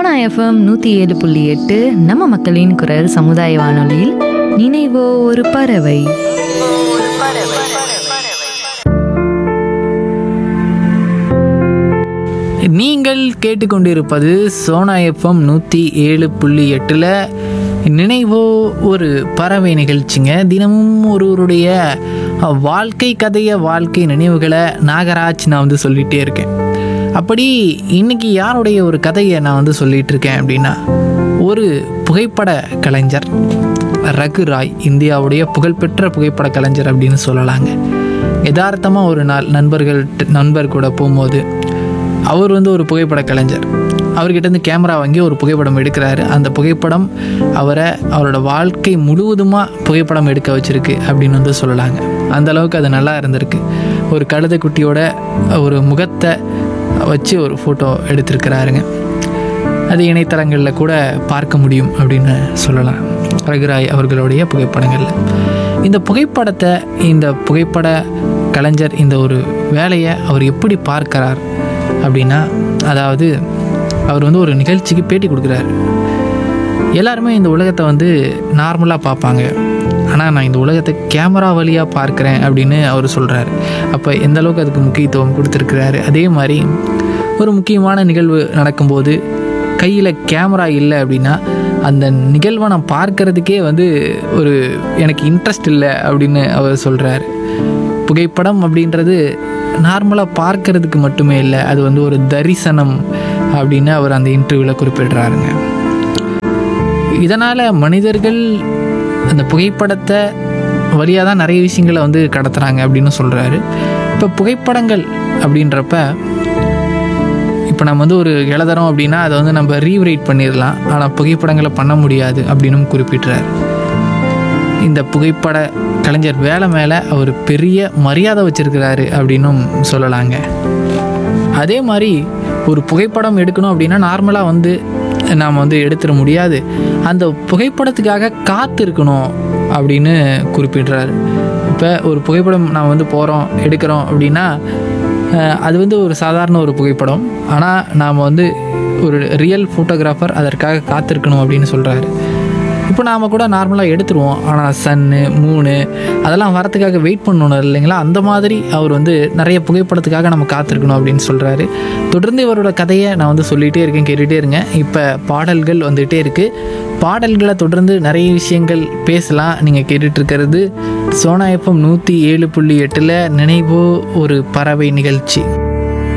Sona FM நூற்றி ஏழு புள்ளி எட்டு நம்ம மக்களின் குரல் சமுதாய வானொலியில் நினைவோ ஒரு பறவை நீங்கள் கேட்டுக்கொண்டிருப்பது சோனா எஃப்எம் நூற்றி ஏழு புள்ளி எட்டில் நினைவோ ஒரு பறவை நிகழ்ச்சிங்க தினமும் ஒருவருடைய அஹ், வாழ்க்கை கதைய வாழ்க்கை நினைவுகளை நாகராஜ் நான் வந்து சொல்லிகிட்டே இருக்கேன் அப்படி இன்னைக்கு யாருடைய ஒரு கதையை நான் வந்து சொல்லிட்டு இருக்கேன் அப்படின்னா ஒரு புகைப்பட கலைஞர் ரகு ராய் இந்தியாவுடைய புகழ்பெற்ற புகைப்பட கலைஞர் அப்படின்னு சொல்லலாங்க யதார்த்தமாக ஒரு நாள் நண்பர்கள் நண்பர் கூட போகும்போது அவர் வந்து ஒரு புகைப்பட கலைஞர் அவர்கிட்ட இருந்து கேமரா வாங்கி ஒரு புகைப்படம் எடுக்கிறாரு அந்த புகைப்படம் அவரை அவரோட வாழ்க்கை முழுவதுமாக புகைப்படம் எடுக்க வச்சிருக்கு அப்படின்னு வந்து சொல்லலாங்க அந்த அளவுக்கு அது நல்லா இருந்திருக்கு ஒரு கழுதை குட்டியோட ஒரு முகத்தை வச்சு ஒரு ஃபோட்டோ எடுத்திருக்கிறாருங்க அது இணையதளங்களில் கூட பார்க்க முடியும் அப்படின்னு சொல்லலாம் ரகுராய் அவர்களுடைய புகைப்படங்களில் இந்த புகைப்படத்தை இந்த புகைப்பட கலைஞர் இந்த ஒரு வேலையை அவர் எப்படி பார்க்கிறார் அப்படின்னா அதாவது அவர் வந்து ஒரு நிகழ்ச்சிக்கு பேட்டி கொடுக்குறாரு எல்லாருமே இந்த உலகத்தை வந்து நார்மலாக பார்ப்பாங்க ஆனால் நான் இந்த உலகத்தை கேமரா வழியாக பார்க்குறேன் அப்படின்னு அவர் சொல்கிறாரு அப்போ எந்த அளவுக்கு அதுக்கு முக்கியத்துவம் கொடுத்துருக்கிறாரு அதே மாதிரி ஒரு முக்கியமான நிகழ்வு நடக்கும்போது கையில் கேமரா இல்லை அப்படின்னா அந்த நிகழ்வை நான் பார்க்கறதுக்கே வந்து ஒரு எனக்கு இன்ட்ரெஸ்ட் இல்லை அப்படின்னு அவர் சொல்கிறாரு புகைப்படம் அப்படின்றது நார்மலாக பார்க்கறதுக்கு மட்டுமே இல்லை அது வந்து ஒரு தரிசனம் அப்படின்னு அவர் அந்த இன்டர்வியூவில் குறிப்பிடுறாருங்க இதனால் மனிதர்கள் அந்த புகைப்படத்தை வழியாக தான் நிறைய விஷயங்களை வந்து கடத்துகிறாங்க அப்படின்னு சொல்கிறாரு இப்போ புகைப்படங்கள் அப்படின்றப்ப இப்போ நம்ம வந்து ஒரு எழுதுறோம் அப்படின்னா அதை வந்து நம்ம ரீவ்ரைட் பண்ணிடலாம் ஆனால் புகைப்படங்களை பண்ண முடியாது அப்படின்னும் குறிப்பிட்றாரு இந்த புகைப்பட கலைஞர் வேலை மேலே அவர் பெரிய மரியாதை வச்சிருக்கிறாரு அப்படின்னும் சொல்லலாங்க அதே மாதிரி ஒரு புகைப்படம் எடுக்கணும் அப்படின்னா நார்மலாக வந்து நாம் வந்து எடுத்துட முடியாது அந்த புகைப்படத்துக்காக காத்திருக்கணும் அப்படின்னு குறிப்பிடுறாரு இப்போ ஒரு புகைப்படம் நாம் வந்து போகிறோம் எடுக்கிறோம் அப்படின்னா அஹ், அது வந்து ஒரு சாதாரண ஒரு புகைப்படம் ஆனால் நாம் வந்து ஒரு ரியல் ஃபோட்டோகிராஃபர் அதற்காக காத்திருக்கணும் அப்படின்னு சொல்கிறாரு இப்போ நாம் கூட நார்மலாக எடுத்துருவோம் ஆனால் சன்னு மூணு அதெல்லாம் வரத்துக்காக வெயிட் பண்ணணும் இல்லைங்களா அந்த மாதிரி அவர் வந்து நிறைய புகைப்படத்துக்காக நம்ம காத்திருக்கணும் அப்படின்னு சொல்கிறாரு தொடர்ந்து இவரோட கதையை நான் வந்து சொல்லிகிட்டே இருக்கேன் கேட்டுகிட்டே இருங்க இப்போ பாடல்கள் வந்துகிட்டே இருக்குது பாடல்களை தொடர்ந்து நிறைய விஷயங்கள் பேசலாம் நீங்கள் கேட்டுட்டு இருக்கிறது சோனா எஃப்எம் நூற்றி ஏழு புள்ளி எட்டில் நினைவோ ஒரு பறவை நிகழ்ச்சி